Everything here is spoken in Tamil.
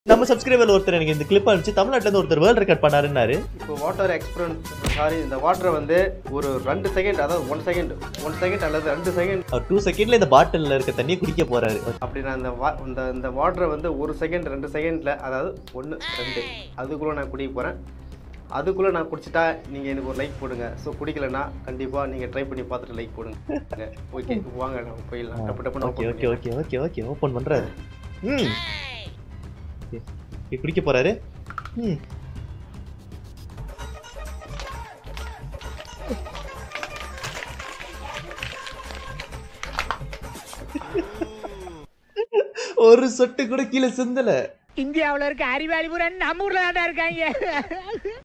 நம்ம சப்ஸ்கிரைபர் ஒருத்தர் எனக்கு இந்த கிளிப் அனுப்பிச்சு தமிழ்நாட்டுல இருந்து ஒருத்தர் வேர்ல்ட் ரெக்கார்ட் பண்ணாருன்னாரு இப்போ வாட்டர் எக்ஸ்பீரியன்ஸ் சாரி இந்த வாட்டரை வந்து ஒரு ரெண்டு செகண்ட் அதாவது ஒன் செகண்ட் ஒன் செகண்ட் அல்லது ரெண்டு செகண்ட் அவர் டூ செகண்ட்ல இந்த பாட்டில்ல இருக்க தண்ணியை குடிக்க போறாரு அப்படி நான் இந்த வா இந்த இந்த வாட்டரை வந்து ஒரு செகண்ட் ரெண்டு செகண்டில் அதாவது ஒன்று ரெண்டு அதுக்குள்ளே நான் குடிக்க போகிறேன் அதுக்குள்ளே நான் குடிச்சிட்டா நீங்கள் எனக்கு ஒரு லைக் போடுங்க ஸோ குடிக்கலன்னா கண்டிப்பாக நீங்கள் ட்ரை பண்ணி பார்த்துட்டு லைக் போடுங்க ஓகே வாங்க நம்ம போயிடலாம் டப்பு டப்புன்னு ஓகே open ஓகே பண்ணிடலாம். ஓகே ஓகே ஓகே ஓப்பன் பண்றாரு ம் Okay, குடிக்க போறாரு ம் ஒரு சொட்டு கூட கீழே சிந்தல இந்தியாவுல இருக்க அறிவாளி பூரா நம்ம ஊர்ல தான் இருக்காங்க